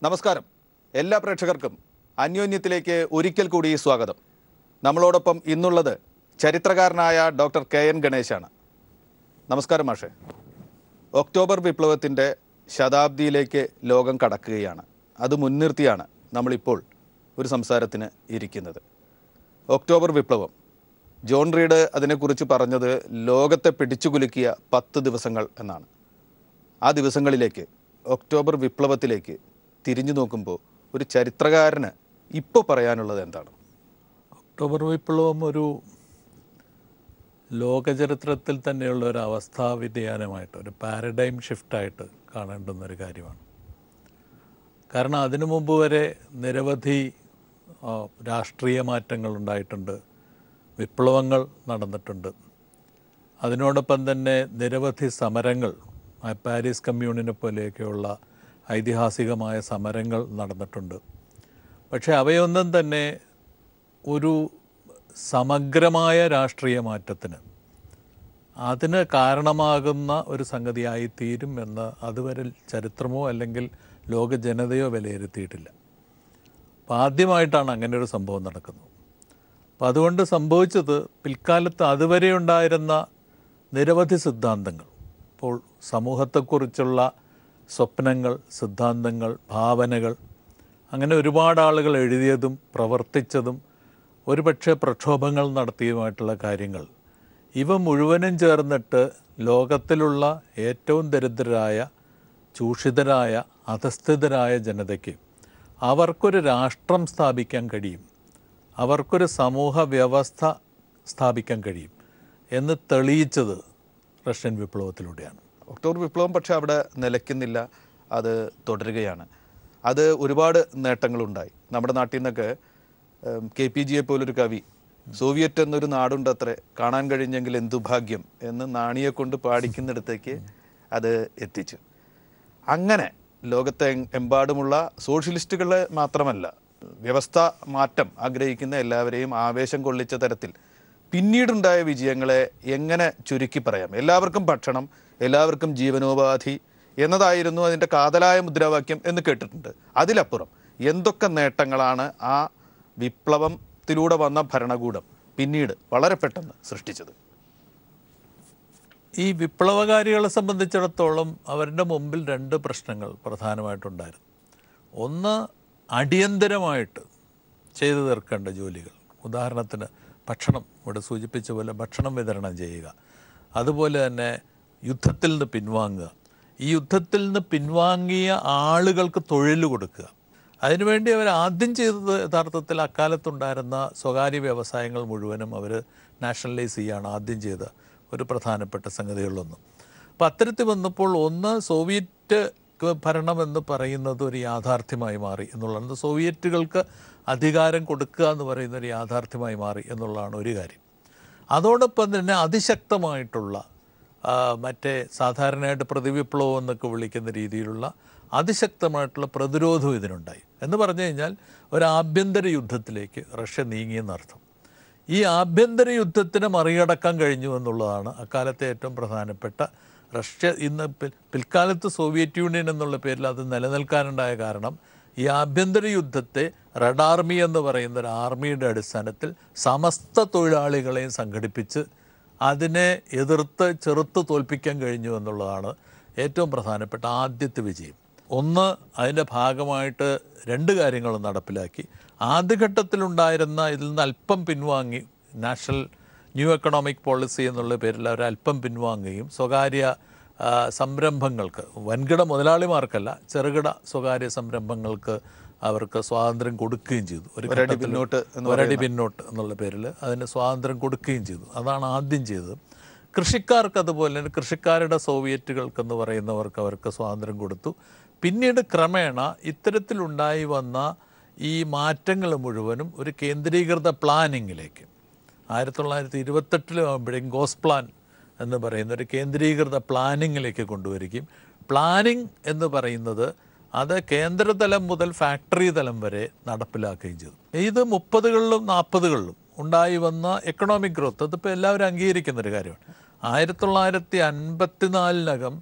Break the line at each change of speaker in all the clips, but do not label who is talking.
നമസ്കാരം എല്ലാ പ്രേക്ഷകർക്കും അന്യോന്യത്തിലേക്ക് ഒരിക്കൽ കൂടി സ്വാഗതം നമ്മളോടൊപ്പം ഇന്നുള്ളത് ചരിത്രകാരനായ ഡോക്ടർ കെ എൻ ഗണേശാണ് നമസ്കാരം മാഷേ ഒക്ടോബർ വിപ്ലവത്തിൻ്റെ ശതാബ്ദിയിലേക്ക് ലോകം കടക്കുകയാണ് അത് മുൻനിർത്തിയാണ് നമ്മളിപ്പോൾ ഒരു സംസാരത്തിന് ഇരിക്കുന്നത് ഒക്ടോബർ വിപ്ലവം ജോൺ റീഡ് അതിനെക്കുറിച്ച് പറഞ്ഞത് ലോകത്തെ പിടിച്ചുകുലുക്കിയ പത്ത് ദിവസങ്ങൾ എന്നാണ് ആ ദിവസങ്ങളിലേക്ക് ഒക്ടോബർ വിപ്ലവത്തിലേക്ക് തിരിഞ്ഞു നോക്കുമ്പോൾ ഒരു ചരിത്രകാരന് ഇപ്പോൾ പറയാനുള്ളത് എന്താണ്
ഒക്ടോബർ വിപ്ലവം ഒരു ലോകചരിത്രത്തിൽ തന്നെയുള്ള ഒരു അവസ്ഥാ വ്യതിയാനമായിട്ട് ഒരു പാരഡൈം ഷിഫ്റ്റായിട്ട് കാണേണ്ടുന്ന ഒരു കാര്യമാണ് കാരണം അതിനു മുമ്പ് വരെ നിരവധി ആ, രാഷ്ട്രീയ മാറ്റങ്ങൾ ഉണ്ടായിട്ടുണ്ട് വിപ്ലവങ്ങൾ നടന്നിട്ടുണ്ട് അതിനോടൊപ്പം തന്നെ നിരവധി സമരങ്ങൾ ആ പാരീസ് കമ്മ്യൂണിനെ പോലെയൊക്കെയുള്ള ഐതിഹാസികമായ സമരങ്ങൾ നടന്നിട്ടുണ്ട് പക്ഷേ അവയൊന്നും തന്നെ ഒരു സമഗ്രമായ രാഷ്ട്രീയ മാറ്റത്തിന് അതിന് കാരണമാകുന്ന ഒരു സംഗതിയായി തീരും എന്ന് അതുവരെ ചരിത്രമോ അല്ലെങ്കിൽ ലോക ജനതയോ വിലയിരുത്തിയിട്ടില്ല അപ്പം ആദ്യമായിട്ടാണ് അങ്ങനെ ഒരു സംഭവം നടക്കുന്നത് അപ്പം അതുകൊണ്ട് സംഭവിച്ചത് പിൽക്കാലത്ത് അതുവരെ ഉണ്ടായിരുന്ന നിരവധി സിദ്ധാന്തങ്ങൾ ഇപ്പോൾ സമൂഹത്തെക്കുറിച്ചുള്ള സ്വപ്നങ്ങൾ സിദ്ധാന്തങ്ങൾ ഭാവനകൾ അങ്ങനെ ഒരുപാട് ആളുകൾ എഴുതിയതും പ്രവർത്തിച്ചതും ഒരുപക്ഷെ പ്രക്ഷോഭങ്ങൾ നടത്തിയതുമായിട്ടുള്ള കാര്യങ്ങൾ ഇവ മുഴുവനും ചേർന്നിട്ട് ലോകത്തിലുള്ള ഏറ്റവും ദരിദ്രരായ ചൂഷിതരായ അധസ്ഥിതരായ ജനതയ്ക്ക് അവർക്കൊരു രാഷ്ട്രം സ്ഥാപിക്കാൻ കഴിയും അവർക്കൊരു സമൂഹ വ്യവസ്ഥ സ്ഥാപിക്കാൻ കഴിയും എന്ന് തെളിയിച്ചത് റഷ്യൻ വിപ്ലവത്തിലൂടെയാണ്
ഒക്ടോബർ വിപ്ലവം പക്ഷെ അവിടെ നിലയ്ക്കുന്നില്ല അത് തുടരുകയാണ് അത് ഒരുപാട് നേട്ടങ്ങളുണ്ടായി നമ്മുടെ നാട്ടിൽ നിന്നൊക്കെ ഉം, കെ പി ജിയെ പോലൊരു കവി സോവിയറ്റ് എന്നൊരു നാടുണ്ട് അത്രേ കാണാൻ കഴിഞ്ഞെങ്കിൽ എന്തു ഭാഗ്യം എന്ന് നാണിയെ കൊണ്ട് പാടിക്കുന്നിടത്തേക്ക് അത് എത്തിച്ചു അങ്ങനെ ലോകത്തെ എം- എമ്പാടുമുള്ള സോഷ്യലിസ്റ്റുകളെ മാത്രമല്ല വ്യവസ്ഥ മാറ്റം ആഗ്രഹിക്കുന്ന എല്ലാവരെയും ആവേശം കൊള്ളിച്ച തരത്തിൽ പിന്നീടുണ്ടായ വിജയങ്ങളെ എങ്ങനെ ചുരുക്കി പറയാം എല്ലാവർക്കും ഭക്ഷണം എല്ലാവർക്കും ജീവനോപാധി എന്നതായിരുന്നു അതിൻ്റെ കാതലായ മുദ്രാവാക്യം എന്ന് കേട്ടിട്ടുണ്ട് അതിലപ്പുറം എന്തൊക്കെ നേട്ടങ്ങളാണ് ആ വിപ്ലവത്തിലൂടെ വന്ന ഭരണകൂടം പിന്നീട് വളരെ പെട്ടെന്ന് സൃഷ്ടിച്ചത്
ഈ വിപ്ലവകാരികളെ സംബന്ധിച്ചിടത്തോളം അവരുടെ മുമ്പിൽ രണ്ട് പ്രശ്നങ്ങൾ പ്രധാനമായിട്ടുണ്ടായിരുന്നു ഒന്ന് അടിയന്തരമായിട്ട് ചെയ്തു തീർക്കേണ്ട ജോലികൾ ഉദാഹരണത്തിന് ഭക്ഷണം ഇവിടെ സൂചിപ്പിച്ച പോലെ ഭക്ഷണം വിതരണം ചെയ്യുക അതുപോലെ തന്നെ യുദ്ധത്തിൽ നിന്ന് പിൻവാങ്ങുക ഈ യുദ്ധത്തിൽ നിന്ന് പിൻവാങ്ങിയ ആളുകൾക്ക് തൊഴിൽ കൊടുക്കുക അതിനുവേണ്ടി അവർ ആദ്യം ചെയ്തത് യഥാർത്ഥത്തിൽ അക്കാലത്തുണ്ടായിരുന്ന സ്വകാര്യ വ്യവസായങ്ങൾ മുഴുവനും അവർ നാഷണലൈസ് ചെയ്യുകയാണ് ആദ്യം ചെയ്ത ഒരു പ്രധാനപ്പെട്ട സംഗതികളിലൊന്നും അപ്പം അത്തരത്തിൽ വന്നപ്പോൾ ഒന്ന് സോവിയറ്റ് ഭരണം എന്ന് പറയുന്നത് ഒരു യാഥാർത്ഥ്യമായി മാറി എന്നുള്ളതാണ് സോവിയറ്റുകൾക്ക് അധികാരം കൊടുക്കുക എന്ന് പറയുന്ന ഒരു യാഥാർത്ഥ്യമായി മാറി എന്നുള്ളതാണ് ഒരു കാര്യം അതോടൊപ്പം തന്നെ അതിശക്തമായിട്ടുള്ള ആ, മറ്റേ സാധാരണയായിട്ട് പ്രതിവിപ്ലവം എന്നൊക്കെ വിളിക്കുന്ന രീതിയിലുള്ള അതിശക്തമായിട്ടുള്ള പ്രതിരോധം ഇതിനുണ്ടായി എന്ന് പറഞ്ഞു കഴിഞ്ഞാൽ ഒരു ആഭ്യന്തര യുദ്ധത്തിലേക്ക് റഷ്യ നീങ്ങിയെന്നർത്ഥം ഈ ആഭ്യന്തര യുദ്ധത്തിനെ മറികടക്കാൻ കഴിഞ്ഞു എന്നുള്ളതാണ് അക്കാലത്തെ ഏറ്റവും പ്രധാനപ്പെട്ട റഷ്യ ഇന്ന് പിൽ- പിൽക്കാലത്ത് സോവിയറ്റ് യൂണിയൻ എന്നുള്ള പേരിൽ അത് നിലനിൽക്കാനുണ്ടായ കാരണം ഈ ആഭ്യന്തര യുദ്ധത്തെ റെഡ് ആർമി എന്ന് പറയുന്ന ഒരു ആർമിയുടെ അടിസ്ഥാനത്തിൽ സമസ്ത തൊഴിലാളികളെയും സംഘടിപ്പിച്ച് അതിനെ എതിർത്ത് ചെറുത്ത് തോൽപ്പിക്കാൻ കഴിഞ്ഞു എന്നുള്ളതാണ് ഏറ്റവും പ്രധാനപ്പെട്ട ആദ്യത്തെ വിജയം ഒന്ന് അതിൻ്റെ ഭാഗമായിട്ട് രണ്ട് കാര്യങ്ങൾ നടപ്പിലാക്കി ആദ്യഘട്ടത്തിലുണ്ടായിരുന്ന ഇതിൽ നിന്ന് അല്പം പിൻവാങ്ങി നാഷണൽ ന്യൂ എക്കണോമിക് പോളിസി എന്നുള്ള പേരിൽ അവർ അല്പം പിൻവാങ്ങുകയും സ്വകാര്യ ആ, സംരംഭങ്ങൾക്ക് വൻകിട മുതലാളിമാർക്കല്ല ചെറുകിട സ്വകാര്യ സംരംഭങ്ങൾക്ക് അവർക്ക് സ്വാതന്ത്ര്യം കൊടുക്കുകയും ചെയ്തു ഒരു
ഒരടി
ഘട്ടത്തിൽ
പിന്നോട്ട് എന്ന്
ഒരടി പിന്നോട്ട് എന്നുള്ള പേരിൽ അതിന് സ്വാതന്ത്ര്യം കൊടുക്കുകയും ചെയ്തു അതാണ് ആദ്യം ചെയ്തത് കൃഷിക്കാർക്ക് അതുപോലെ തന്നെ കൃഷിക്കാരുടെ സോവിയറ്റുകൾക്കെന്ന് പറയുന്നവർക്ക് അവർക്ക് സ്വാതന്ത്ര്യം കൊടുത്തു പിന്നീട് ക്രമേണ ഇത്തരത്തിലുണ്ടായി വന്ന ഈ മാറ്റങ്ങൾ മുഴുവനും ഒരു കേന്ദ്രീകൃത പ്ലാനിങ്ങിലേക്ക് ആയിരത്തി തൊള്ളായിരത്തി ഇരുപത്തെട്ടിലാകുമ്പോഴേക്കും ഗോസ് പ്ലാൻ എന്ന് പറയുന്ന ഒരു കേന്ദ്രീകൃത പ്ലാനിങ്ങിലേക്ക് കൊണ്ടുവരികയും പ്ലാനിങ് എന്ന് പറയുന്നത് അത് കേന്ദ്രതലം മുതൽ ഫാക്ടറി തലം വരെ നടപ്പിലാക്കുകയും ചെയ്തു ഇത് മുപ്പതുകളിലും നാൽപ്പതുകളിലും ഉണ്ടായി വന്ന എക്കണോമിക് ഗ്രോത്ത് അതിപ്പോൾ എല്ലാവരും അംഗീകരിക്കുന്ന ഒരു കാര്യമാണ് ആയിരത്തി തൊള്ളായിരത്തി അൻപത്തിനാലിനകം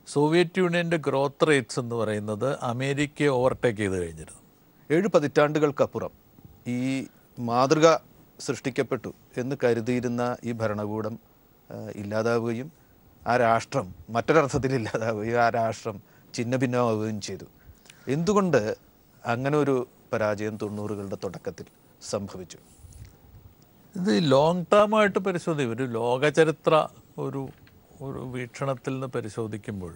സോവിയറ്റ് യൂണിയൻ്റെ ഗ്രോത്ത് റേറ്റ്സ് എന്ന് പറയുന്നത് അമേരിക്കയെ ഓവർടേക്ക് ചെയ്ത് കഴിഞ്ഞിരുന്നു
ഏഴ് പതിറ്റാണ്ടുകൾക്കപ്പുറം ഈ മാതൃക സൃഷ്ടിക്കപ്പെട്ടു എന്ന് കരുതിയിരുന്ന ഈ ഭരണകൂടം ആ, ഇല്ലാതാവുകയും ആ രാഷ്ട്രം മറ്റൊരർത്ഥത്തിൽ ഇല്ലാതാവുകയും ആ രാഷ്ട്രം ഛിന്ന ഭിന്നമാവുകയും ചെയ്തു എന്തുകൊണ്ട് അങ്ങനെ ഒരു പരാജയം തൊണ്ണൂറുകളുടെ തുടക്കത്തിൽ സംഭവിച്ചു
ഇത് ലോങ് ടേം ആയിട്ട് പരിശോധിക്കും ഒരു ലോകചരിത്ര ഒരു ഒരു വീക്ഷണത്തിൽ നിന്ന് പരിശോധിക്കുമ്പോൾ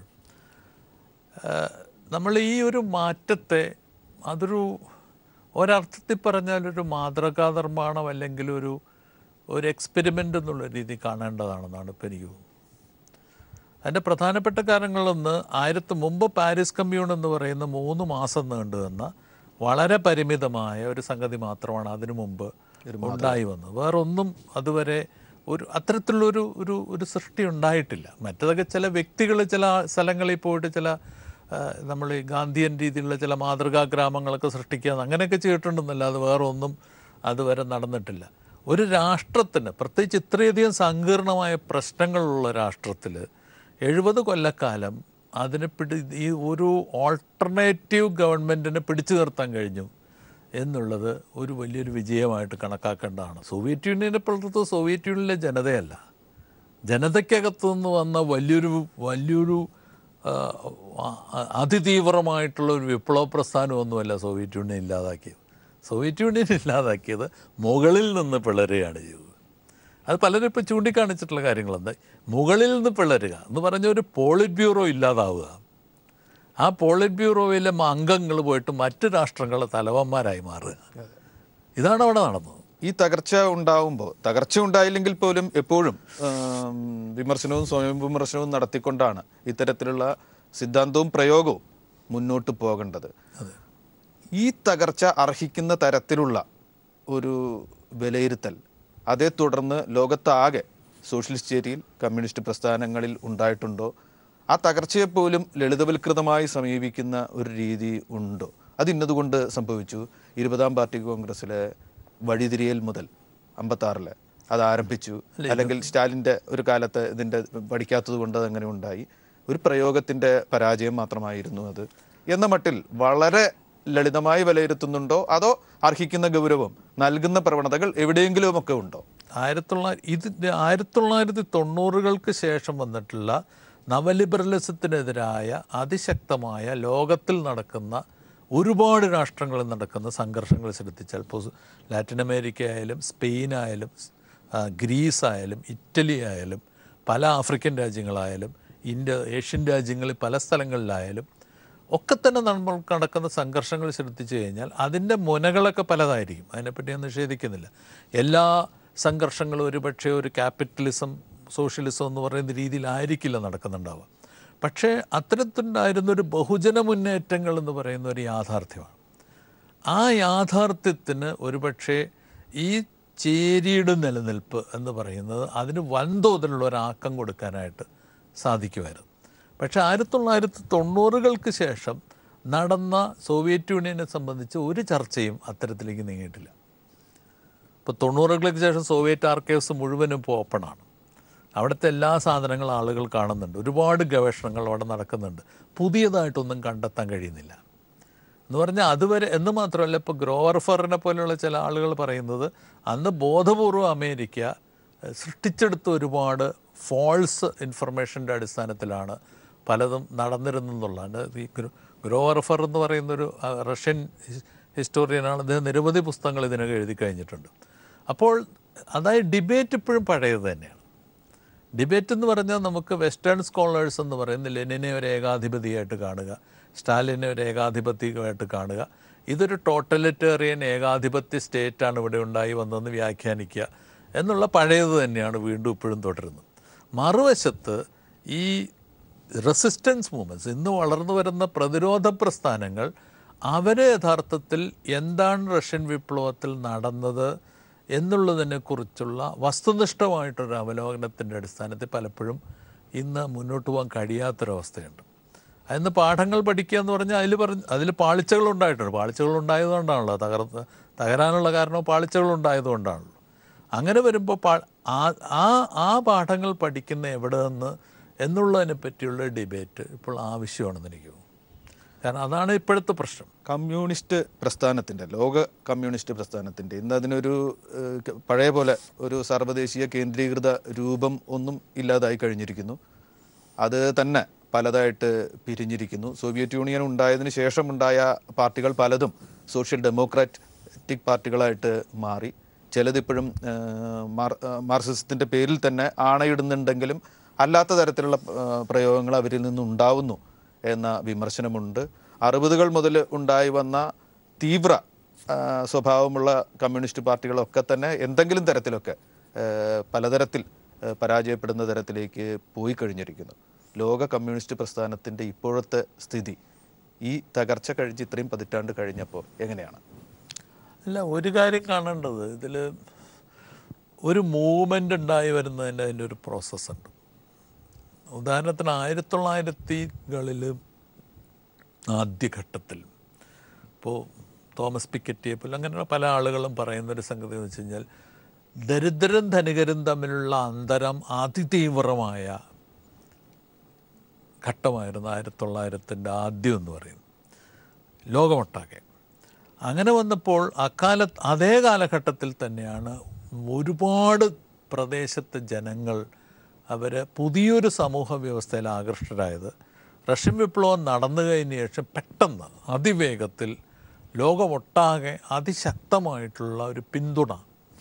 ആ, നമ്മൾ ഈ ഒരു മാറ്റത്തെ അതൊരു ഒരർത്ഥത്തിൽ പറഞ്ഞാൽ ഒരു മാതൃകാ നിർമ്മാണം അല്ലെങ്കിൽ ഒരു ഒരു എക്സ്പെരിമെൻ്റ് എന്നുള്ള രീതി കാണേണ്ടതാണെന്നാണ് ഇപ്പം എനിക്ക് തോന്നുന്നത് അതിൻ്റെ പ്രധാനപ്പെട്ട കാരണങ്ങളൊന്ന് ആയിരത്തി മുമ്പ് പാരീസ് കമ്മ്യൂൺ എന്ന് പറയുന്ന മൂന്ന് മാസം നീണ്ടു നിന്ന വളരെ പരിമിതമായ ഒരു സംഗതി മാത്രമാണ് അതിനു മുമ്പ് ഉണ്ടായി വന്നത് വേറൊന്നും അതുവരെ ഒരു അത്തരത്തിലുള്ളൊരു ഒരു ഒരു സൃഷ്ടി ഉണ്ടായിട്ടില്ല മറ്റതൊക്കെ ചില വ്യക്തികൾ ചില സ്ഥലങ്ങളിൽ പോയിട്ട് ചില നമ്മൾ ഈ ഗാന്ധിയൻ രീതിയിലുള്ള ചില മാതൃകാ ഗ്രാമങ്ങളൊക്കെ സൃഷ്ടിക്കുക അങ്ങനെയൊക്കെ ചെയ്തിട്ടുണ്ടെന്നല്ലാതെ വേറെ ഒന്നും അതുവരെ നടന്നിട്ടില്ല ഒരു രാഷ്ട്രത്തിന് പ്രത്യേകിച്ച് ഇത്രയധികം സങ്കീർണമായ പ്രശ്നങ്ങളുള്ള രാഷ്ട്രത്തിൽ എഴുപത് കൊല്ലക്കാലം അതിനെ പിടി ഈ ഒരു ഓൾട്ടർനേറ്റീവ് ഗവൺമെൻറ്റിനെ പിടിച്ചു നിർത്താൻ കഴിഞ്ഞു എന്നുള്ളത് ഒരു വലിയൊരു വിജയമായിട്ട് കണക്കാക്കേണ്ടതാണ് സോവിയറ്റ് യൂണിയനെ പുറത്ത് സോവിയറ്റ് യൂണിയനിലെ ജനതയല്ല ജനതയ്ക്കകത്തു നിന്ന് വന്ന വലിയൊരു വലിയൊരു ആ, ആ- അതിതീവ്രമായിട്ടുള്ള ഒരു വിപ്ലവ പ്രസ്ഥാനമൊന്നുമല്ല സോവിയറ്റ് യൂണിയൻ ഇല്ലാതാക്കിയത് സോവിയറ്റ് യൂണിയൻ ഇല്ലാതാക്കിയത് മുകളിൽ നിന്ന് പിളരുകയാണ് ചെയ്തത് അത് പലരും ഇപ്പോൾ ചൂണ്ടിക്കാണിച്ചിട്ടുള്ള കാര്യങ്ങളെന്താ മുകളിൽ നിന്ന് പിളരുക എന്ന് പറഞ്ഞ ഒരു പോളിറ്റ് ബ്യൂറോ ഇല്ലാതാവുക ആ പോളിറ്റ് ബ്യൂറോയിലെ അംഗങ്ങൾ പോയിട്ട് മറ്റ് രാഷ്ട്രങ്ങളുടെ തലവന്മാരായി മാറുക ഇതാണ് അവിടെ നടന്നത്
ഈ തകർച്ച ഉണ്ടാവുമ്പോൾ തകർച്ച ഉണ്ടായില്ലെങ്കിൽ പോലും എപ്പോഴും ആം, വിമർശനവും സ്വയം വിമർശനവും നടത്തിക്കൊണ്ടാണ് ഇത്തരത്തിലുള്ള സിദ്ധാന്തവും പ്രയോഗവും മുന്നോട്ട് പോകേണ്ടത് ഈ തകർച്ച അർഹിക്കുന്ന തരത്തിലുള്ള ഒരു വിലയിരുത്തൽ അതേ തുടർന്ന് ലോകത്താകെ സോഷ്യലിസ്റ്റ് ചേരിയിൽ കമ്മ്യൂണിസ്റ്റ് പ്രസ്ഥാനങ്ങളിൽ ഉണ്ടായിട്ടുണ്ടോ ആ തകർച്ചയെ പോലും ലളിതവൽകൃതമായി സമീപിക്കുന്ന ഒരു രീതി ഉണ്ടോ അത് ഇന്നതുകൊണ്ട് സംഭവിച്ചു ഇരുപതാം പാർട്ടി കോൺഗ്രസ്സിലെ വഴിതിരിയൽ മുതൽ അമ്പത്താറില് അത് ആരംഭിച്ചു അല്ലെങ്കിൽ സ്റ്റാലിൻ്റെ ഒരു കാലത്ത് ഇതിൻ്റെ പഠിക്കാത്തത് കൊണ്ട് അത് അങ്ങനെ ഉണ്ടായി ഒരു പ്രയോഗത്തിൻ്റെ പരാജയം മാത്രമായിരുന്നു അത് എന്ന മട്ടിൽ വളരെ ലളിതമായി വിലയിരുത്തുന്നുണ്ടോ അതോ അർഹിക്കുന്ന ഗൗരവം നൽകുന്ന പ്രവണതകൾ എവിടെയെങ്കിലുമൊക്കെ ഉണ്ടോ
ആയിരത്തി തൊള്ളായിരത്തി ഇത് ആയിരത്തി തൊള്ളായിരത്തി തൊണ്ണൂറുകൾക്ക് ശേഷം വന്നിട്ടുള്ള നവലിബറലിസത്തിനെതിരായ അതിശക്തമായ ലോകത്തിൽ നടക്കുന്ന ഒരുപാട് രാഷ്ട്രങ്ങളിൽ നടക്കുന്ന സംഘർഷങ്ങൾ ശ്രദ്ധിച്ചാൽ ഇപ്പോൾ ലാറ്റിൻ അമേരിക്ക ആയാലും സ്പെയിൻ ആയാലും ആ, ഗ്രീസ് ആയാലും ഇറ്റലി ആയാലും പല ആഫ്രിക്കൻ രാജ്യങ്ങളായാലും ഇന്ത്യ ഏഷ്യൻ രാജ്യങ്ങളിൽ പല സ്ഥലങ്ങളിലായാലും ഒക്കെ തന്നെ നമ്മൾ നടക്കുന്ന സംഘർഷങ്ങൾ ശ്രദ്ധിച്ചു കഴിഞ്ഞാൽ അതിൻ്റെ മുനകളൊക്കെ പലതായിരിക്കും അതിനെപ്പറ്റി ഞാൻ നിഷേധിക്കുന്നില്ല എല്ലാ സംഘർഷങ്ങളും ഒരുപക്ഷെ ഒരു ക്യാപിറ്റലിസം സോഷ്യലിസം എന്ന് പറയുന്ന രീതിയിലായിരിക്കില്ല നടക്കുന്നുണ്ടാവുക പക്ഷേ അത്തരത്തിലുണ്ടായിരുന്ന ഒരു ബഹുജന മുന്നേറ്റങ്ങൾ എന്ന് പറയുന്ന ഒരു യാഥാർത്ഥ്യമാണ് ആ യാഥാർത്ഥ്യത്തിന് ഒരുപക്ഷെ ഈ ചേരിയുടെ നിലനിൽപ്പ് എന്ന് പറയുന്നത് അതിന് വൻതോതിലുള്ള ഒരാക്കം കൊടുക്കാനായിട്ട് സാധിക്കുമായിരുന്നു പക്ഷേ ആയിരത്തി തൊള്ളായിരത്തി തൊണ്ണൂറുകൾക്ക് ശേഷം നടന്ന സോവിയറ്റ് യൂണിയനെ സംബന്ധിച്ച് ഒരു ചർച്ചയും അത്തരത്തിലേക്ക് നീങ്ങിയിട്ടില്ല ഇപ്പോൾ തൊണ്ണൂറുകൾക്ക് ശേഷം സോവിയറ്റ് ആർക്കൈവ്സ് മുഴുവനും ഇപ്പോൾ ഓപ്പണാണ് അവിടുത്തെ എല്ലാ സാധനങ്ങളും ആളുകൾ കാണുന്നുണ്ട് ഒരുപാട് ഗവേഷണങ്ങൾ അവിടെ നടക്കുന്നുണ്ട് പുതിയതായിട്ടൊന്നും കണ്ടെത്താൻ കഴിയുന്നില്ല എന്ന് പറഞ്ഞാൽ അതുവരെ എന്ന് മാത്രമല്ല ഇപ്പോൾ ഗ്രോവർ ഫറിനെ പോലെയുള്ള ചില ആളുകൾ പറയുന്നത് അന്ന് ബോധപൂർവം അമേരിക്ക എഹ്, സൃഷ്ടിച്ചെടുത്ത ഒരുപാട് ഫോൾസ് ഇൻഫർമേഷൻ്റെ അടിസ്ഥാനത്തിലാണ് പലതും നടന്നിരുന്നെന്നുള്ളതാണ് ഈ ഗ്രോ- ഗ്രോവർ ഫർ എന്ന് പറയുന്നൊരു ആ, റഷ്യൻ ഹിസ്- ഹിസ്റ്റോറിയനാണ് അദ്ദേഹം നിരവധി പുസ്തകങ്ങൾ ഇതിനൊക്കെ എഴുതി കഴിഞ്ഞിട്ടുണ്ട് അപ്പോൾ അതായത് ഡിബേറ്റ് ഇപ്പോഴും പഴയത് തന്നെയാണ് ഡിബേറ്റ് എന്ന് പറഞ്ഞാൽ നമുക്ക് വെസ്റ്റേൺ സ്കോളേഴ്സ് എന്ന് പറയുന്ന ലെനിനെ ഒരു ഏകാധിപതിയായിട്ട് കാണുക സ്റ്റാലിനെ ഒരു ഏകാധിപത്യമായിട്ട് കാണുക ഇതൊരു ടോട്ടലിറ്റേറിയൻ ഏകാധിപത്യ സ്റ്റേറ്റാണ് ഇവിടെ ഉണ്ടായി വന്നതെന്ന് വ്യാഖ്യാനിക്കുക എന്നുള്ള പഴയത് തന്നെയാണ് വീണ്ടും ഇപ്പോഴും തുടരുന്നത് മറുവശത്ത് ഈ റെസിസ്റ്റൻസ് മൂവ്മെൻറ്റ്സ് ഇന്ന് വളർന്നു വരുന്ന പ്രതിരോധ പ്രസ്ഥാനങ്ങൾ അവരെ യഥാർത്ഥത്തിൽ എന്താണ് റഷ്യൻ വിപ്ലവത്തിൽ നടന്നത് എന്നുള്ളതിനെക്കുറിച്ചുള്ള വസ്തുനിഷ്ഠമായിട്ടൊരു അവലോകനത്തിൻ്റെ അടിസ്ഥാനത്തിൽ പലപ്പോഴും ഇന്ന് മുന്നോട്ട് പോകാൻ കഴിയാത്തൊരവസ്ഥയുണ്ട് അതിന്ന് പാഠങ്ങൾ പഠിക്കുക എന്ന് പറഞ്ഞാൽ അതിൽ പറഞ്ഞ് അതിൽ പാളിച്ചകൾ ഉണ്ടായിട്ടുണ്ട് പാളിച്ചകൾ ഉണ്ടായതുകൊണ്ടാണല്ലോ തകർന്ന് തകരാനുള്ള കാരണവും പാളിച്ചകൾ ഉണ്ടായതുകൊണ്ടാണല്ലോ അങ്ങനെ വരുമ്പോൾ പാ ആ ആ ആ പാഠങ്ങൾ പഠിക്കുന്ന എവിടെ നിന്ന് എന്നുള്ളതിനെ പറ്റിയുള്ള ഡിബേറ്റ് ഇപ്പോൾ ആവശ്യമാണെന്ന് എനിക്ക് തോന്നുന്നു കാരണം അതാണ് ഇപ്പോഴത്തെ പ്രശ്നം
കമ്മ്യൂണിസ്റ്റ് പ്രസ്ഥാനത്തിൻ്റെ ലോക കമ്മ്യൂണിസ്റ്റ് പ്രസ്ഥാനത്തിൻ്റെ ഇന്ന് അതിനൊരു ഏഹ്, ക- പഴയ പോലെ ഒരു സർവ്വദേശീയ കേന്ദ്രീകൃത രൂപം ഒന്നും ഇല്ലാതായി കഴിഞ്ഞിരിക്കുന്നു അത് തന്നെ പലതായിട്ട് പിരിഞ്ഞിരിക്കുന്നു സോവിയറ്റ് യൂണിയൻ ഉണ്ടായതിനു ശേഷം ഉണ്ടായ പാർട്ടികൾ പലതും സോഷ്യൽ ഡെമോക്രാറ്റിക് പാർട്ടികളായിട്ട് മാറി ചിലതിപ്പോഴും ഏഹ്, മാർ മാർക്സിസത്തിൻ്റെ പേരിൽ തന്നെ ആണയിടുന്നുണ്ടെങ്കിലും അല്ലാത്ത തരത്തിലുള്ള ഏഹ്, പ്രയോഗങ്ങൾ അവരിൽ നിന്നുണ്ടാവുന്നു എന്ന വിമർശനമുണ്ട് അറുപതുകൾ മുതൽ ഉണ്ടായി വന്ന തീവ്ര ആ, സ്വഭാവമുള്ള കമ്മ്യൂണിസ്റ്റ് പാർട്ടികളൊക്കെ തന്നെ എന്തെങ്കിലും തരത്തിലൊക്കെ ആ, പലതരത്തിൽ ആ, പരാജയപ്പെടുന്ന തരത്തിലേക്ക് പോയി കഴിഞ്ഞിരിക്കുന്നു ലോക കമ്മ്യൂണിസ്റ്റ് പ്രസ്ഥാനത്തിൻ്റെ ഇപ്പോഴത്തെ സ്ഥിതി ഈ തകർച്ച കഴിച്ച് ഇത്രയും പതിറ്റാണ്ട് കഴിഞ്ഞപ്പോൾ എങ്ങനെയാണ്
അല്ല ഒരു കാര്യം കാണേണ്ടത് ഇതിൽ ഒരു മൂവ്മെൻ്റ് ഉണ്ടായി വരുന്നതിൻ്റെ അതിൻ്റെ ഒരു പ്രോസസ്സുണ്ട് ഉദാഹരണത്തിന് ആയിരത്തി തൊള്ളായിരത്തികളിൽ ആദ്യഘട്ടത്തിൽ ഇപ്പോൾ തോമസ് പിക്കറ്റിയെ പോലെ അങ്ങനെയുള്ള പല ആളുകളും പറയുന്നൊരു സംഗതി എന്ന് വെച്ച് കഴിഞ്ഞാൽ ദരിദ്രരും ധനികരും തമ്മിലുള്ള അന്തരം അതിതീവ്രമായ ഘട്ടമായിരുന്നു ആയിരത്തി തൊള്ളായിരത്തിൻ്റെ ആദ്യം എന്ന് പറയുന്നത് ലോകമൊട്ടാകെ അങ്ങനെ വന്നപ്പോൾ അക്കാലത്ത് അതേ കാലഘട്ടത്തിൽ തന്നെയാണ് ഒരുപാട് പ്രദേശത്തെ ജനങ്ങൾ അവർ പുതിയൊരു സമൂഹ വ്യവസ്ഥയിൽ ആകൃഷ്ടരായത് റഷ്യൻ വിപ്ലവം നടന്നു കഴിഞ്ഞ ശേഷം പെട്ടെന്ന് അതിവേഗത്തിൽ ലോകമൊട്ടാകെ അതിശക്തമായിട്ടുള്ള ഒരു പിന്തുണ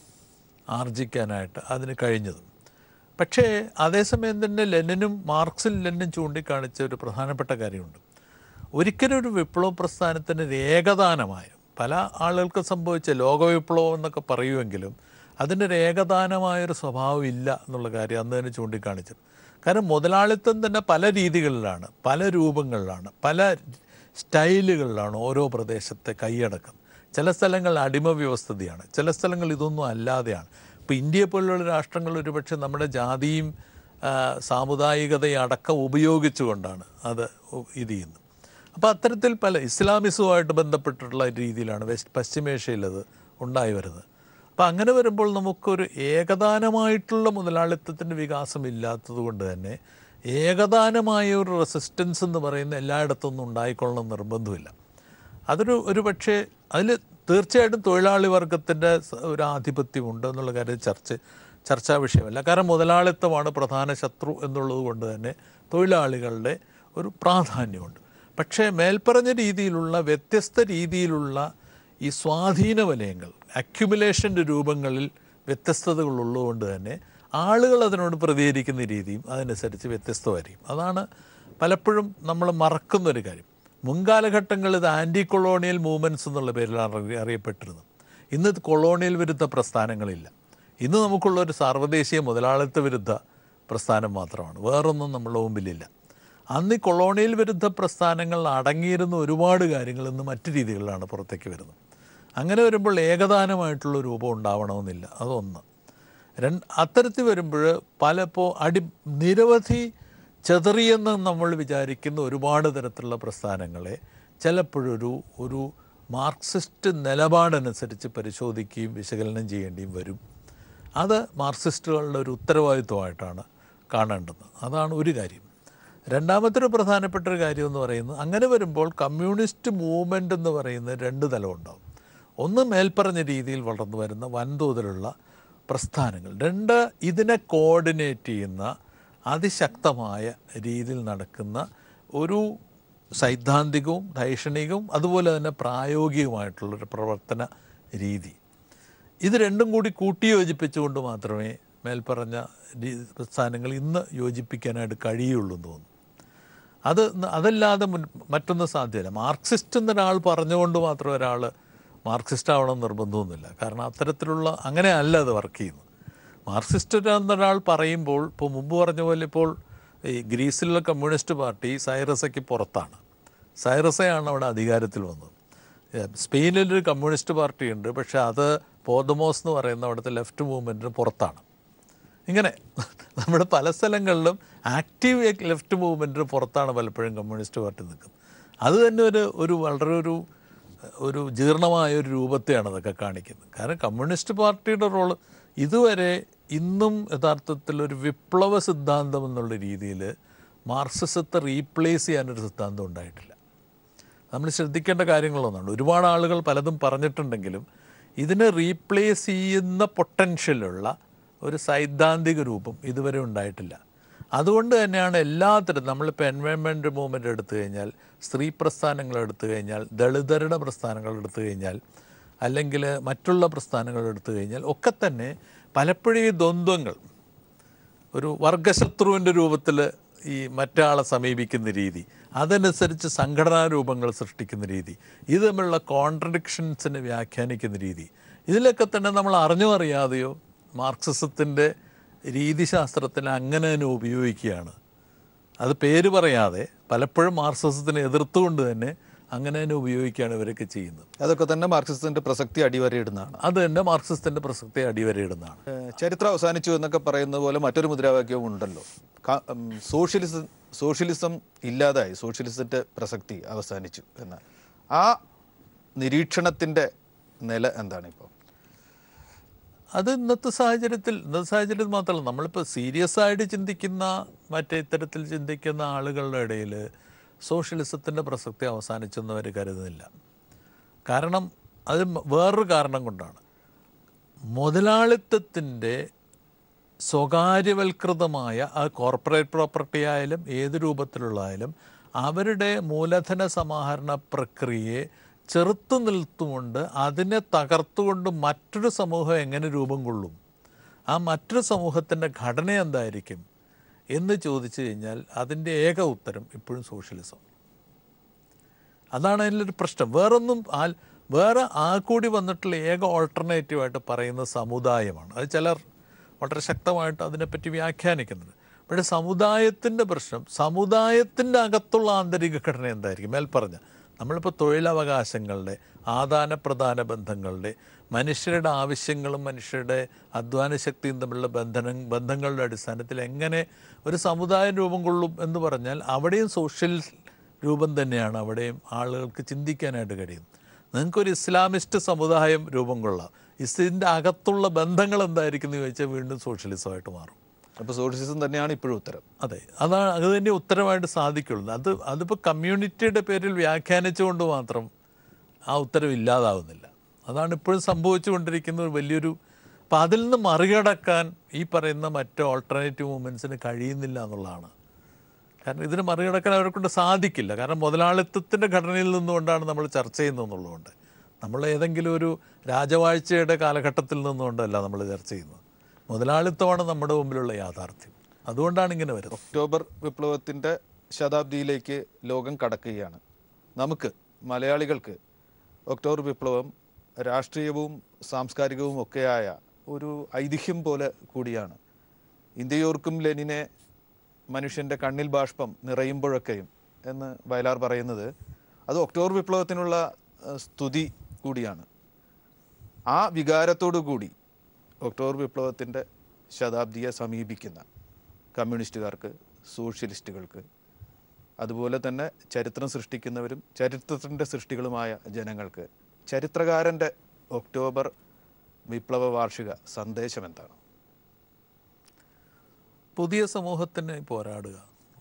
ആർജിക്കാനായിട്ട് അതിന് കഴിഞ്ഞത് പക്ഷേ അതേസമയം തന്നെ ലെനിനും മാർക്സിൽ ലെനിനും ചൂണ്ടിക്കാണിച്ച ഒരു പ്രധാനപ്പെട്ട കാര്യമുണ്ട് ഒരിക്കലും ഒരു വിപ്ലവ പ്രസ്ഥാനത്തിന് ഒരു ഏകദാനമായ പല ആളുകൾക്ക് സംഭവിച്ച ലോകവിപ്ലവം എന്നൊക്കെ പറയുമെങ്കിലും അതിനൊരു ഏകദാനമായൊരു സ്വഭാവം ഇല്ല എന്നുള്ള കാര്യം അന്ന് തന്നെ ചൂണ്ടിക്കാണിച്ചത് കാരണം മുതലാളിത്തം തന്നെ പല രീതികളിലാണ് പല രൂപങ്ങളിലാണ് പല സ്റ്റൈലുകളിലാണ് ഓരോ പ്രദേശത്തെ കൈയടക്കം ചില സ്ഥലങ്ങളിൽ അടിമ വ്യവസ്ഥതയാണ് ചില സ്ഥലങ്ങൾ ഇതൊന്നും അല്ലാതെയാണ് ഇപ്പോൾ ഇന്ത്യയെ പോലുള്ള രാഷ്ട്രങ്ങൾ ഒരുപക്ഷെ നമ്മുടെ ജാതിയും ആ, സാമുദായികതയും അടക്കം ഉപയോഗിച്ചുകൊണ്ടാണ് അത് ഉ- ഇത് ചെയ്യുന്നത് അപ്പോൾ അത്തരത്തിൽ പല ഇസ്ലാമിസവുമായിട്ട് ബന്ധപ്പെട്ടിട്ടുള്ള രീതിയിലാണ് വെസ്റ്റ് പശ്ചിമേഷ്യയിൽ അത് ഉണ്ടായി വരുന്നത് അപ്പോൾ അങ്ങനെ വരുമ്പോൾ നമുക്കൊരു ഏകദാനമായിട്ടുള്ള മുതലാളിത്തത്തിൻ്റെ വികാസം ഇല്ലാത്തത് കൊണ്ട് തന്നെ ഏകദാനമായ ഒരു റെസിസ്റ്റൻസ് എന്ന് പറയുന്ന എല്ലായിടത്തൊന്നും ഉണ്ടായിക്കൊള്ളണം എന്ന് നിർബന്ധമില്ല അതൊരു ഒരു പക്ഷേ അതിൽ തീർച്ചയായിട്ടും തൊഴിലാളി വർഗത്തിൻ്റെ സ- ഒരു ആധിപത്യമുണ്ട് എന്നുള്ള കാര്യം ചർച്ച ചർച്ചാ വിഷയമല്ല കാരണം മുതലാളിത്തമാണ് പ്രധാന ശത്രു എന്നുള്ളത് കൊണ്ട് തന്നെ തൊഴിലാളികളുടെ ഒരു പ്രാധാന്യമുണ്ട് പക്ഷേ മേൽപ്പറഞ്ഞ രീതിയിലുള്ള വ്യത്യസ്ത രീതിയിലുള്ള ഈ സ്വാധീന വലയങ്ങൾ അക്യുമുലേഷൻ്റെ രൂപങ്ങളിൽ വ്യത്യസ്തതകൾ ഉള്ളതുകൊണ്ട് തന്നെ ആളുകൾ അതിനോട് പ്രതികരിക്കുന്ന രീതിയും അതനുസരിച്ച് വ്യത്യസ്തമായിരിക്കും അതാണ് പലപ്പോഴും നമ്മൾ മറക്കുന്നൊരു കാര്യം മുൻകാലഘട്ടങ്ങളിൽ ഇത് ആൻറ്റി കൊളോണിയൽ മൂവ്മെൻറ്റ്സ് എന്നുള്ള പേരിലാണ് അറി- അറിയപ്പെട്ടിരുന്നത് ഇന്ന് ഇത് കൊളോണിയൽ വിരുദ്ധ പ്രസ്ഥാനങ്ങളില്ല ഇന്ന് നമുക്കുള്ള ഒരു സാർവദേശീയ മുതലാളിത്ത വിരുദ്ധ പ്രസ്ഥാനം മാത്രമാണ് വേറൊന്നും നമ്മളുടെ മുമ്പിലില്ല അന്ന് ഈ കൊളോണിയൽ വിരുദ്ധ പ്രസ്ഥാനങ്ങൾ അടങ്ങിയിരുന്ന ഒരുപാട് കാര്യങ്ങൾ ഇന്ന് മറ്റു രീതികളിലാണ് പുറത്തേക്ക് വരുന്നത് അങ്ങനെ വരുമ്പോൾ ഏകദാനമായിട്ടുള്ള രൂപം ഉണ്ടാവണമെന്നില്ല അതൊന്ന് രണ്ട് അത്തരത്തിൽ വരുമ്പോൾ പലപ്പോൾ അടി നിരവധി ചെതറിയെന്ന് നമ്മൾ വിചാരിക്കുന്ന ഒരുപാട് തരത്തിലുള്ള പ്രസ്ഥാനങ്ങളെ ചിലപ്പോഴൊരു ഒരു മാർക്സിസ്റ്റ് നിലപാടനുസരിച്ച് പരിശോധിക്കുകയും വിശകലനം ചെയ്യേണ്ടിയും വരും അത് മാർക്സിസ്റ്റുകളുടെ ഒരു ഉത്തരവാദിത്വമായിട്ടാണ് കാണേണ്ടത് അതാണ് ഒരു കാര്യം രണ്ടാമത്തെ ഒരു പ്രധാനപ്പെട്ട ഒരു കാര്യം എന്ന് പറയുന്നത് അങ്ങനെ വരുമ്പോൾ കമ്മ്യൂണിസ്റ്റ് മൂവ്മെൻ്റ് എന്ന് പറയുന്ന രണ്ട് തലമുണ്ടാവും ഒന്ന് മേൽപ്പറഞ്ഞ രീതിയിൽ വളർന്നു വരുന്ന വൻതോതിലുള്ള പ്രസ്ഥാനങ്ങൾ രണ്ട് ഇതിനെ കോർഡിനേറ്റ് ചെയ്യുന്ന അതിശക്തമായ രീതിയിൽ നടക്കുന്ന ഒരു സൈദ്ധാന്തികവും ധൈഷണികവും അതുപോലെ തന്നെ പ്രായോഗികമായിട്ടുള്ളൊരു പ്രവർത്തന രീതി ഇത് രണ്ടും കൂടി കൂട്ടിയോജിപ്പിച്ചുകൊണ്ട് മാത്രമേ മേൽപ്പറഞ്ഞ രീ- പ്രസ്ഥാനങ്ങൾ ഇന്ന് യോജിപ്പിക്കാനായിട്ട് കഴിയുള്ളൂ എന്ന് തോന്നുന്നു അത് ന- അതല്ലാതെ മുൻ മറ്റൊന്നും സാധ്യമല്ല മാർക്സിസ്റ്റ് എന്നൊരാൾ പറഞ്ഞുകൊണ്ട് മാത്രം ഒരാൾ മാർക്സിസ്റ്റ് ആവണം എന്ന് നിർബന്ധമൊന്നുമില്ല കാരണം അത്തരത്തിലുള്ള അങ്ങനെ അല്ല അത് വർക്ക് ചെയ്യുന്നത് മാർക്സിസ്റ്റ് എന്നൊരാൾ പറയുമ്പോൾ ഇപ്പോൾ മുമ്പ് പറഞ്ഞ പോലെ ഇപ്പോൾ ഈ ഗ്രീസിലുള്ള കമ്മ്യൂണിസ്റ്റ് പാർട്ടി സൈറസയ്ക്ക് പുറത്താണ് സൈറസയാണ് അവിടെ അധികാരത്തിൽ വന്നത് ഏ, സ്പെയിനിലൊരു കമ്മ്യൂണിസ്റ്റ് പാർട്ടി ഉണ്ട് പക്ഷേ അത് പോദമോസ് എന്ന് പറയുന്ന അവിടുത്തെ ലെഫ്റ്റ് മൂവ്മെൻറ്റിന് പുറത്താണ് ഇങ്ങനെ നമ്മുടെ പല സ്ഥലങ്ങളിലും ആക്റ്റീവ് ലെഫ്റ്റ് മൂവ്മെൻറ്റിന് പുറത്താണ് പലപ്പോഴും കമ്മ്യൂണിസ്റ്റ് പാർട്ടി നിൽക്കുന്നത് അത് തന്നെ ഒരു ഒരു വളരെ ഒരു ഒരു ജീർണമായ ഒരു രൂപത്തെയാണ് അതൊക്കെ കാണിക്കുന്നത് കാരണം കമ്മ്യൂണിസ്റ്റ് പാർട്ടിയുടെ റോള് ഇതുവരെ ഇന്നും യഥാർത്ഥത്തിൽ ഒരു വിപ്ലവ സിദ്ധാന്തം എന്നുള്ള രീതിയിൽ മാർക്സിസത്തെ റീപ്ലേസ് ചെയ്യാനൊരു സിദ്ധാന്തം ഉണ്ടായിട്ടില്ല നമ്മൾ ശ്രദ്ധിക്കേണ്ട കാര്യങ്ങളൊന്നുണ്ട് ഒരുപാട് ആളുകൾ പലതും പറഞ്ഞിട്ടുണ്ടെങ്കിലും ഇതിനെ റീപ്ലേസ് ചെയ്യുന്ന പൊട്ടൻഷ്യലുള്ള ഒരു സൈദ്ധാന്തിക രൂപം ഇതുവരെ ഉണ്ടായിട്ടില്ല അതുകൊണ്ട് തന്നെയാണ് എല്ലാത്തരം നമ്മളിപ്പോൾ എൻവയൺമെൻറ്റ് മൂവ്മെൻ്റ് എടുത്തു കഴിഞ്ഞാൽ സ്ത്രീ പ്രസ്ഥാനങ്ങൾ എടുത്തു കഴിഞ്ഞാൽ ദളിതരുടെ പ്രസ്ഥാനങ്ങൾ എടുത്തു കഴിഞ്ഞാൽ അല്ലെങ്കിൽ മറ്റുള്ള പ്രസ്ഥാനങ്ങൾ എടുത്തു കഴിഞ്ഞാൽ ഒക്കെ തന്നെ പലപ്പോഴും ഈ ദ്വന്ദ്വങ്ങൾ ഒരു വർഗശത്രുവിൻ്റെ രൂപത്തിൽ ഈ മറ്റാളെ സമീപിക്കുന്ന രീതി അതനുസരിച്ച് സംഘടനാ രൂപങ്ങൾ സൃഷ്ടിക്കുന്ന രീതി ഇത് തമ്മിലുള്ള കോൺട്രഡിക്ഷൻസിനെ വ്യാഖ്യാനിക്കുന്ന രീതി ഇതിലൊക്കെ തന്നെ നമ്മൾ അറിഞ്ഞോ അറിയാതെയോ മാർക്സിസത്തിൻ്റെ രീതിശാസ്ത്രത്തിന് അങ്ങനെ തന്നെ ഉപയോഗിക്കുകയാണ് അത് പേര് പറയാതെ പലപ്പോഴും മാർക്സിസത്തിനെ എതിർത്തുകൊണ്ട് തന്നെ അങ്ങനെ തന്നെ ഉപയോഗിക്കുകയാണ് ഇവരൊക്കെ ചെയ്യുന്നത്
അതൊക്കെ തന്നെ മാർക്സിസത്തിന്റെ പ്രസക്തി അടിവരയിടുന്നതാണ്
അത് തന്നെ മാർക്സിസത്തിൻ്റെ പ്രസക്തിയെ അടിവരയിടുന്നതാണ്
ഏഹ് ചരിത്രം അവസാനിച്ചു എന്നൊക്കെ പറയുന്നത് പോലെ മറ്റൊരു മുദ്രാവാക്യവും ഉണ്ടല്ലോ ക- ഉം, സോഷ്യലിസം സോഷ്യലിസം ഇല്ലാതായി സോഷ്യലിസത്തിന്റെ പ്രസക്തി അവസാനിച്ചു എന്ന് ആ നിരീക്ഷണത്തിന്റെ നില എന്താണ് ഇപ്പോൾ
അത് ഇന്നത്തെ സാഹചര്യത്തിൽ ഇന്നത്തെ സാഹചര്യത്തിൽ മാത്രമല്ല നമ്മളിപ്പോൾ സീരിയസ് ആയിട്ട് ചിന്തിക്കുന്ന മറ്റേ ഇത്തരത്തിൽ ചിന്തിക്കുന്ന ആളുകളുടെ ഇടയിൽ സോഷ്യലിസത്തിൻ്റെ പ്രസക്തി അവസാനിച്ചെന്ന് അവർ കരുതുന്നില്ല കാരണം അത് വേറൊരു കാരണം കൊണ്ടാണ് മുതലാളിത്തത്തിൻ്റെ സ്വകാര്യവൽകൃതമായ ആ കോർപ്പറേറ്റ് പ്രോപ്പർട്ടി ആയാലും ഏത് രൂപത്തിലുള്ളതായാലും അവരുടെ മൂലധന സമാഹരണ പ്രക്രിയയെ ചെറുത്തു നിൽത്തുകൊണ്ട് അതിനെ തകർത്തുകൊണ്ട് മറ്റൊരു സമൂഹം എങ്ങനെ രൂപം കൊള്ളും ആ മറ്റൊരു സമൂഹത്തിൻ്റെ ഘടന എന്തായിരിക്കും എന്ന് ചോദിച്ചു കഴിഞ്ഞാൽ അതിൻ്റെ ഏക ഉത്തരം ഇപ്പോഴും സോഷ്യലിസം അതാണ് അതിലൊരു പ്രശ്നം വേറൊന്നും ആ വേറെ ആ കൂടി വന്നിട്ടുള്ള ഏക ഓൾട്ടർനേറ്റീവായിട്ട് പറയുന്ന സമുദായമാണ് അത് ചിലർ വളരെ ശക്തമായിട്ട് അതിനെപ്പറ്റി വ്യാഖ്യാനിക്കുന്നുണ്ട് പക്ഷേ സമുദായത്തിൻ്റെ പ്രശ്നം സമുദായത്തിൻ്റെ അകത്തുള്ള ആന്തരിക ഘടന എന്തായിരിക്കും മേൽ പറഞ്ഞ നമ്മളിപ്പോൾ തൊഴിലവകാശങ്ങളുടെ ആദാന പ്രധാന ബന്ധങ്ങളുടെ മനുഷ്യരുടെ ആവശ്യങ്ങളും മനുഷ്യരുടെ അധ്വാന ശക്തിയും തമ്മിലുള്ള ബന്ധന ബന്ധങ്ങളുടെ അടിസ്ഥാനത്തിൽ എങ്ങനെ ഒരു സമുദായം രൂപം കൊള്ളും എന്ന് പറഞ്ഞാൽ അവിടെയും സോഷ്യൽ രൂപം തന്നെയാണ് അവിടെയും ആളുകൾക്ക് ചിന്തിക്കാനായിട്ട് കഴിയും നിങ്ങൾക്കൊരു ഇസ്ലാമിസ്റ്റ് സമുദായം രൂപം കൊള്ളാം ഇതിൻ്റെ അകത്തുള്ള ബന്ധങ്ങൾ എന്തായിരിക്കും എന്ന് ചോദിച്ചാൽ വീണ്ടും സോഷ്യലിസമായിട്ട് മാറും
അപ്പോൾ സോഷ്യലിസം തന്നെയാണ് ഇപ്പോഴും ഉത്തരം
അതെ അതാണ് അത് തന്നെ ഉത്തരമായിട്ട് സാധിക്കുള്ളൂ അത് അതിപ്പോൾ കമ്മ്യൂണിറ്റിയുടെ പേരിൽ വ്യാഖ്യാനിച്ചുകൊണ്ട് മാത്രം ആ ഉത്തരവ് ഇല്ലാതാവുന്നില്ല അതാണ് ഇപ്പോഴും സംഭവിച്ചുകൊണ്ടിരിക്കുന്ന ഒരു വലിയൊരു അപ്പം അതിൽ നിന്ന് മറികടക്കാൻ ഈ പറയുന്ന മറ്റ് ഓൾട്ടർനേറ്റീവ് മൂവ്മെൻറ്റ്സിന് കഴിയുന്നില്ല എന്നുള്ളതാണ് കാരണം ഇതിന് മറികടക്കാൻ അവരെ കൊണ്ട് സാധിക്കില്ല കാരണം മുതലാളിത്തത്തിൻ്റെ ഘടനയിൽ നിന്നുകൊണ്ടാണ് നമ്മൾ ചർച്ച ചെയ്യുന്നതെന്നുള്ളതുകൊണ്ട് നമ്മൾ ഏതെങ്കിലും ഒരു രാജവാഴ്ചയുടെ കാലഘട്ടത്തിൽ നിന്നുകൊണ്ടല്ല നമ്മൾ ചർച്ച ചെയ്യുന്നത് മുതലാളിത്തമാണ് നമ്മുടെ മുമ്പിലുള്ള യാഥാർത്ഥ്യം അതുകൊണ്ടാണ് ഇങ്ങനെ വരുന്നത്
ഒക്ടോബർ വിപ്ലവത്തിന്റെ ശതാബ്ദിയിലേക്ക് ലോകം കടക്കുകയാണ് നമുക്ക് മലയാളികൾക്ക് ഒക്ടോബർ വിപ്ലവം രാഷ്ട്രീയവും സാംസ്കാരികവും ഒക്കെയായ ഒരു ഐതിഹ്യം പോലെ കൂടിയാണ് ഇന്ത്യയോർക്കും ലെനിനെ മനുഷ്യൻ്റെ കണ്ണിൽ ബാഷ്പം നിറയുമ്പോഴൊക്കെയും എന്ന് വയലാർ പറയുന്നത് അത് ഒക്ടോബർ വിപ്ലവത്തിനുള്ള ഏഹ്, സ്തുതി കൂടിയാണ് ആ വികാരത്തോടു കൂടി ഒക്ടോബർ വിപ്ലവത്തിൻ്റെ ശതാബ്ദിയെ സമീപിക്കുന്ന കമ്മ്യൂണിസ്റ്റുകാർക്ക് സോഷ്യലിസ്റ്റുകൾക്ക് അതുപോലെ തന്നെ ചരിത്രം സൃഷ്ടിക്കുന്നവരും ചരിത്രത്തിൻ്റെ സൃഷ്ടികളുമായ ജനങ്ങൾക്ക് ചരിത്രകാരൻ്റെ ഒക്ടോബർ വിപ്ലവ വാർഷിക സന്ദേശം എന്താണ്
പുതിയ സമൂഹത്തിന് പോരാടുക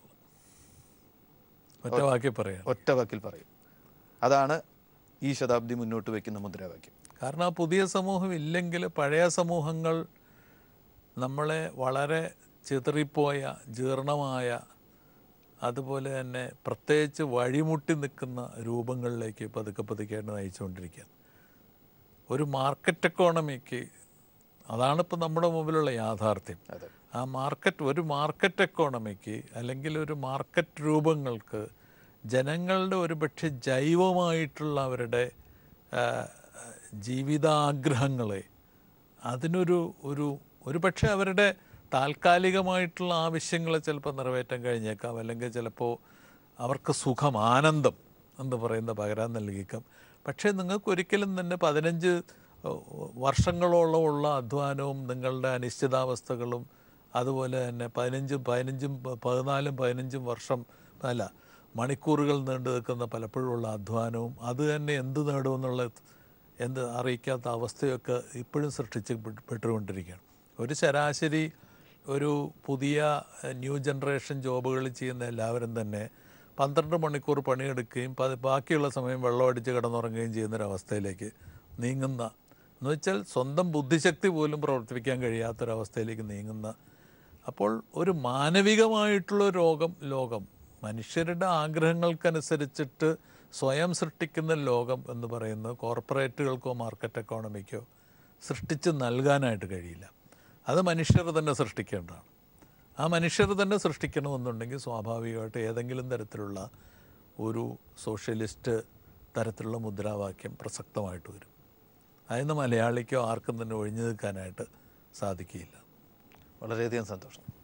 ഒറ്റ വാക്കി പറയാം
ഒറ്റ വാക്കിൽ പറയും അതാണ് ഈ ശതാബ്ദി മുന്നോട്ട് വയ്ക്കുന്ന മുദ്രാവാക്യം
കാരണം ആ പുതിയ സമൂഹം ഇല്ലെങ്കിൽ പഴയ സമൂഹങ്ങൾ നമ്മളെ വളരെ ചിതറിപ്പോയ ജീർണമായ അതുപോലെ തന്നെ പ്രത്യേകിച്ച് വഴിമുട്ടി നിൽക്കുന്ന രൂപങ്ങളിലേക്ക് പതുക്കെ പതുക്കെയായിട്ട് നയിച്ചുകൊണ്ടിരിക്കുക ഒരു മാർക്കറ്റ് എക്കോണമിക്ക് അതാണിപ്പോൾ നമ്മുടെ മുമ്പിലുള്ള യാഥാർത്ഥ്യം
അതെ
ആ മാർക്കറ്റ് ഒരു മാർക്കറ്റ് എക്കോണമിക്ക് അല്ലെങ്കിൽ ഒരു മാർക്കറ്റ് രൂപങ്ങൾക്ക് ജനങ്ങളുടെ ഒരു പക്ഷേ ജൈവമായിട്ടുള്ള അവരുടെ ആ, ജീവിതാഗ്രഹങ്ങളെ അതിനൊരു ഒരു ഒരു പക്ഷേ അവരുടെ താൽക്കാലികമായിട്ടുള്ള ആവശ്യങ്ങളെ ചിലപ്പോൾ നിറവേറ്റാൻ കഴിഞ്ഞേക്കാം അല്ലെങ്കിൽ ചിലപ്പോൾ അവർക്ക് സുഖം ആനന്ദം എന്ന് പറയുന്ന പകരാൻ നൽകിയേക്കാം പക്ഷേ നിങ്ങൾക്ക് ഒരിക്കലും തന്നെ പതിനഞ്ച് വർഷങ്ങളോളം ഉള്ള അധ്വാനവും നിങ്ങളുടെ അനിശ്ചിതാവസ്ഥകളും അതുപോലെ തന്നെ പതിനഞ്ചും പതിനഞ്ചും പ- പതിനാലും പതിനഞ്ചും വർഷം അല്ല മണിക്കൂറുകൾ നീണ്ടു നിൽക്കുന്ന പലപ്പോഴുമുള്ള അധ്വാനവും അത് തന്നെ എന്ത് നേടുമെന്നുള്ള എന്ത് അറിയിക്കാത്ത അവസ്ഥയൊക്കെ ഇപ്പോഴും സൃഷ്ടിച്ച് പെട്ട് പെട്ടുകൊണ്ടിരിക്കുകയാണ് ഒരു ശരാശരി ഒരു പുതിയ എഹ്, ന്യൂ ജനറേഷൻ ജോബുകൾ ചെയ്യുന്ന എല്ലാവരും തന്നെ പന്ത്രണ്ട് മണിക്കൂർ പണിയെടുക്കുകയും പ- ബാക്കിയുള്ള സമയം വെള്ളമടിച്ച് കിടന്നുറങ്ങുകയും ചെയ്യുന്നൊരവസ്ഥയിലേക്ക് നീങ്ങുന്ന എന്ന് വെച്ചാൽ സ്വന്തം ബുദ്ധിശക്തി പോലും പ്രവർത്തിപ്പിക്കാൻ കഴിയാത്തൊരവസ്ഥയിലേക്ക് നീങ്ങുന്ന അപ്പോൾ ഒരു മാനവികമായിട്ടുള്ള രോഗം ലോകം മനുഷ്യരുടെ ആഗ്രഹങ്ങൾക്കനുസരിച്ചിട്ട് സ്വയം സൃഷ്ടിക്കുന്ന ലോകം എന്ന് പറയുന്നത് കോർപ്പറേറ്റുകൾക്കോ മാർക്കറ്റ് എക്കോണമിക്കോ സൃഷ്ടിച്ച് നൽകാനായിട്ട് കഴിയില്ല അത് മനുഷ്യർ തന്നെ സൃഷ്ടിക്കേണ്ടതാണ് ആ മനുഷ്യർ തന്നെ സൃഷ്ടിക്കണമെന്നുണ്ടെങ്കിൽ സ്വാഭാവികമായിട്ട് ഏതെങ്കിലും തരത്തിലുള്ള ഒരു സോഷ്യലിസ്റ്റ് തരത്തിലുള്ള മുദ്രാവാക്യം പ്രസക്തമായിട്ട് വരും അതിന് മലയാളിക്കോ ആർക്കും തന്നെ ഒഴിഞ്ഞു നിൽക്കാനായിട്ട് സാധിക്കില്ല
വളരെയധികം സന്തോഷം